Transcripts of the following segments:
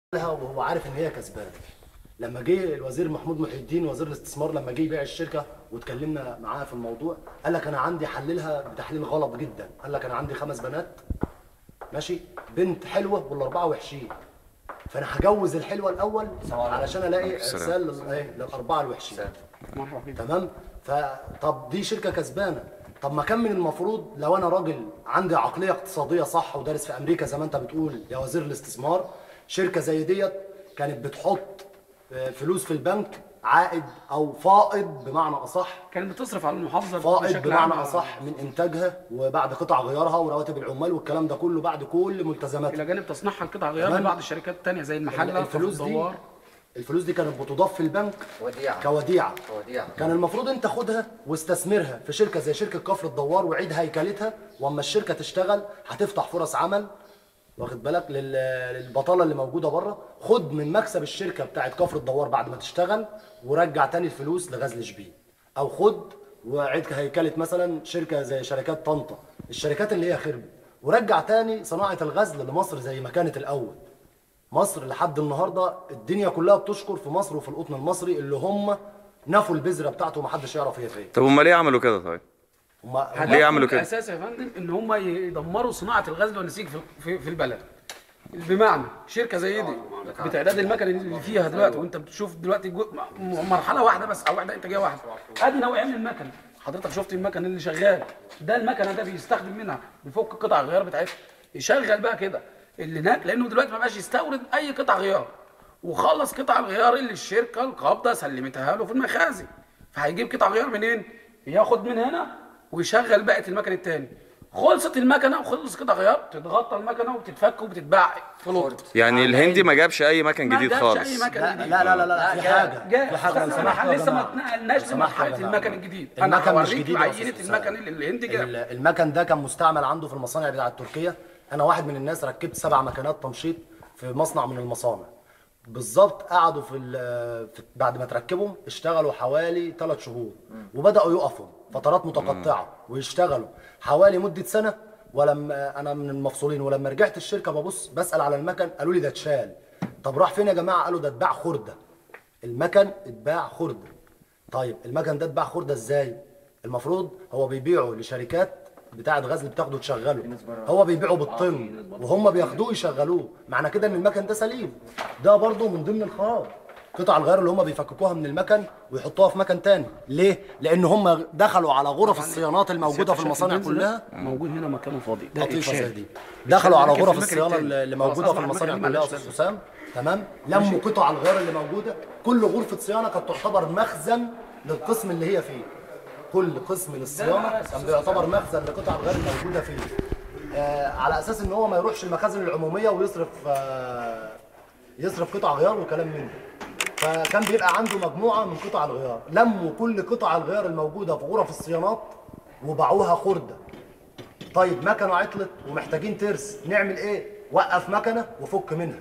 لها وهو عارف ان هي كسبانه لما جه الوزير محمود محي الدين وزير الاستثمار لما جه يبيع الشركه واتكلمنا معاه في الموضوع قال لك انا عندي حللها بتحليل غلط جدا قال لك انا عندي خمس بنات ماشي بنت حلوه والاربعه وحشين فانا هجوز الحلوه الاول علشان الاقي ارسال لل- إيه؟ للاربعه الوحشين تمام فطب دي شركه كسبانه طب ما كان من المفروض لو انا راجل عندي عقليه اقتصاديه صح ودارس في امريكا زي ما انت بتقول يا وزير الاستثمار شركه زي ديت كانت بتحط آه، فلوس في البنك عائد او فائض بمعنى اصح كانت بتصرف على المحافظه فائض بشكل بمعنى عام. اصح من انتاجها وبعد قطع غيارها ورواتب العمال والكلام ده كله بعد كل ملتزماتها الى جانب تصنيعها لقطع غيار كمان لبعض الشركات الثانيه زي المحله الفلوس فخر دي الدوار. الفلوس دي كانت بتضاف في البنك وديعة. كوديعه وديعة. كان المفروض انت خدها واستثمرها في شركه زي شركه كفر الدوار وعيد هيكلتها واما الشركه تشتغل هتفتح فرص عمل واخد بالك لل- للبطاله اللي موجوده بره خد من مكسب الشركه بتاعت كفر الدوار بعد ما تشتغل ورجع تاني الفلوس لغزل شبين او خد وعيد هيكله مثلا شركه زي شركات طنطا الشركات اللي هي خربت ورجع تاني صناعه الغزل لمصر زي ما كانت الاول مصر لحد النهارده الدنيا كلها بتشكر في مصر وفي القطن المصري اللي هم نفوا البذره بتاعته ومحدش يعرف هي فين. طب هم ليه عملوا كده طيب؟ هم ليه يعملوا كده؟ الاساس يا فندم ان هم يدمروا صناعه الغزل والنسيج في, في, في البلد بمعنى شركه زي دي بتعداد المكن اللي فيها دلوقتي وانت بتشوف دلوقتي جو م- مرحله واحده بس او واحده انتاجيه واحده ادي نوعين من المكن حضرتك شفت المكن اللي شغال ده المكنه ده بيستخدم منها بيفك قطع الغيار بتاعتها يشغل بقى كده اللي هناك لانه دلوقتي ما بقاش يستورد اي قطع غيار وخلص قطع الغيار اللي الشركه القابضه سلمتها له في المخازن فهيجيب قطع غيار منين؟ ياخد من هنا ويشغل بقيه المكن التاني خلصت المكنه وخلص قطع غيار تتغطى المكنه وتتفك وبتتباع في لوط يعني الهندي ما جابش اي مكن ما جديد جابش خالص اي مكن لا جديد لا لا لا, لا في حاجه جاء في حاجه لو سمحتوا يا لسه ما جماعه اتنقلناش لو سمحتوا يا لمرحله جماعة. المكن الجديد انا المكن مش هوريك جديد يا عينه أستاذ المكن حسام. اللي الهندي جاب ال- المكن ده كان مستعمل عنده في المصانع بتاعه تركيا انا واحد من الناس ركبت سبع مكنات تمشيط في مصنع من المصانع بالظبط قعدوا في, ال- في بعد ما تركبهم اشتغلوا حوالي ثلاث شهور وبداوا يقفوا فترات متقطعه ويشتغلوا حوالي مده سنه ولما انا من المفصولين ولما رجعت الشركه ببص بسال على المكن قالوا لي ده اتشال طب راح فين يا جماعه قالوا ده اتباع خرده المكن اتباع خرده طيب المكن ده اتباع خرده ازاي المفروض هو بيبيعه لشركات بتاعه غزل بتاخده تشغله هو بيبيعه بالطن وهم بياخدوه يشغلوه معنى كده ان المكن ده سليم ده برضو من ضمن الخراب قطع الغيار اللي هم بيفككوها من المكن ويحطوها في مكن تاني ليه لان هم دخلوا على غرف الصيانات الموجوده في المصانع كلها موجود هنا مكانه فاضي ده لطيفه إتشال. زي دي دخلوا على إتشال غرف في المكن الصيانه التاني. اللي اللي خلاص موجوده في أصبح المصانع المكن كلها يا معلش استاذ حسام تمام لموا قطع الغيار اللي موجوده كل غرفه صيانه كانت تعتبر مخزن للقسم اللي هي فيه كل قسم للصيانه كان بيعتبر مخزن لقطع الغيار الموجوده فيه آه على اساس ان هو ما يروحش المخازن العموميه ويصرف آه يصرف قطع غيار وكلام من ده فكان بيبقى عنده مجموعه من قطع الغيار لموا كل قطع الغيار الموجوده في غرف الصيانات وباعوها خرده طيب مكنه عطلت ومحتاجين ترس نعمل ايه وقف مكنه وفك منها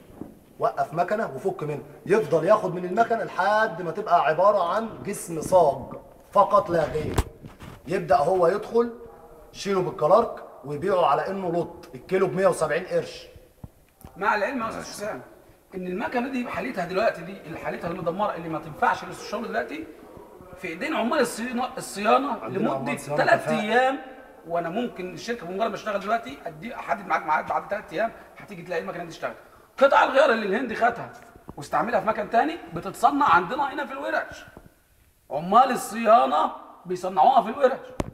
وقف مكنه وفك منها يفضل ياخد من المكنه لحد ما تبقى عباره عن جسم صاج فقط لا غير يبدا هو يدخل يشيله بالكلارك ويبيعه على انه لط الكيلو ب 170 قرش مع العلم يا استاذ حسام ان المكنه دي بحالتها دلوقتي دي اللي حالتها المدمره اللي ما تنفعش للشغل دلوقتي في ايدين عمال الصيانه الصيانه عندنا لمده عمال صيانة ثلاث كفاءة. ايام وانا ممكن الشركه بمجرد ما اشتغل دلوقتي ادي احدد معاك ميعاد بعد ثلاث ايام هتيجي تلاقي المكنه دي اشتغلت قطع الغيار اللي الهند خدها واستعملها في مكان تاني بتتصنع عندنا هنا في الورش عمال الصيانه بيصنعوها في الورش